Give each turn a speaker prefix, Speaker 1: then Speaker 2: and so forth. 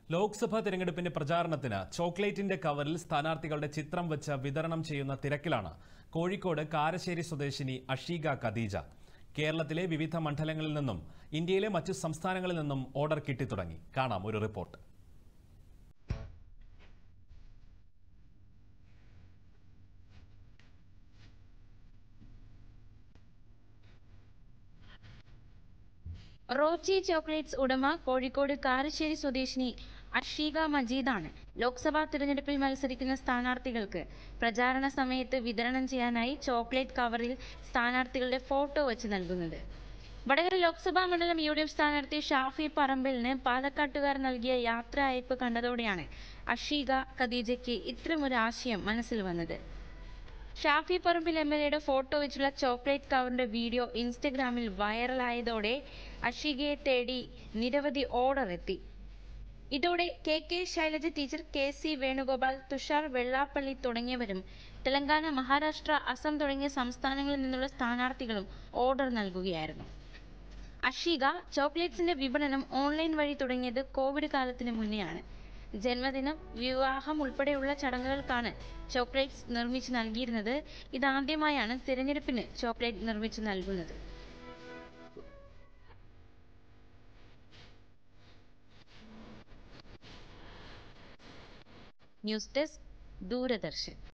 Speaker 1: ലോക്സഭാ തിരഞ്ഞെടുപ്പിന്റെ പ്രചാരണത്തിന് ചോക്ലേറ്റിന്റെ കവറിൽ സ്ഥാനാർത്ഥികളുടെ ചിത്രം വെച്ച് വിതരണം ചെയ്യുന്ന തിരക്കിലാണ് കോഴിക്കോട് കാരശ്ശേരി സ്വദേശിനി അഷീക ഖദീജ കേരളത്തിലെ വിവിധ മണ്ഡലങ്ങളിൽ നിന്നും ഇന്ത്യയിലെ മറ്റു സംസ്ഥാനങ്ങളിൽ നിന്നും ഓർഡർ കിട്ടിത്തുടങ്ങി കാണാം ഒരു റിപ്പോർട്ട്
Speaker 2: റോച്ചി ചോക്ലേറ്റ്സ് ഉടമ കോഴിക്കോട് കാരശ്ശേരി സ്വദേശിനി അഷീക മജീദാണ് ലോക്സഭാ തിരഞ്ഞെടുപ്പിൽ മത്സരിക്കുന്ന സ്ഥാനാർത്ഥികൾക്ക് പ്രചാരണ സമയത്ത് വിതരണം ചെയ്യാനായി ചോക്ലേറ്റ് കവറിൽ സ്ഥാനാർത്ഥികളുടെ ഫോട്ടോ വെച്ച് നൽകുന്നത് വടകര ലോക്സഭാ മണ്ഡലം യു ഡി എഫ് സ്ഥാനാർത്ഥി ഷാഫി പറമ്പിലിന് പാലക്കാട്ടുകാർ നൽകിയ യാത്രാ അയപ്പ് കണ്ടതോടെയാണ് അഷീക ഖദീജയ്ക്ക് ഇത്തരമൊരു ആശയം മനസ്സിൽ വന്നത് ഷാഫി പറമ്പിൽ എം എൽ എയുടെ ഫോട്ടോ വെച്ചുള്ള ചോക്ലേറ്റ് കവറിന്റെ വീഡിയോ ഇൻസ്റ്റഗ്രാമിൽ വൈറലായതോടെ അഷികയെ തേടി നിരവധി ഓർഡർ എത്തി ഇതോടെ K K Shailaja teacher K C Venugopal Thushar Vellappally തുടങ്ങിയവരും തെലങ്കാന മഹാരാഷ്ട്ര അസം തുടങ്ങിയ സംസ്ഥാനങ്ങളിൽ നിന്നുള്ള സ്ഥാനാർത്ഥികളും ഓർഡർ നൽകുകയായിരുന്നു അഷീക ചോക്ലേറ്റ്സിന്റെ വിപണനം ഓൺലൈൻ വഴി തുടങ്ങിയത് കോവിഡ് കാലത്തിന് മുന്നെയാണ് ജന്മദിനം വിവാഹം ഉൾപ്പെടെയുള്ള ചടങ്ങുകൾക്കാണ് ചോക്ലേറ്റ്സ് നിർമ്മിച്ചു നൽകിയിരുന്നത് ഇതാദ്യമായാണ് തിരഞ്ഞെടുപ്പിന് ചോക്ലേറ്റ് നിർമ്മിച്ചു നൽകുന്നത് ന്യൂസ് ഡെസ്ക് ദൂരദർശൻ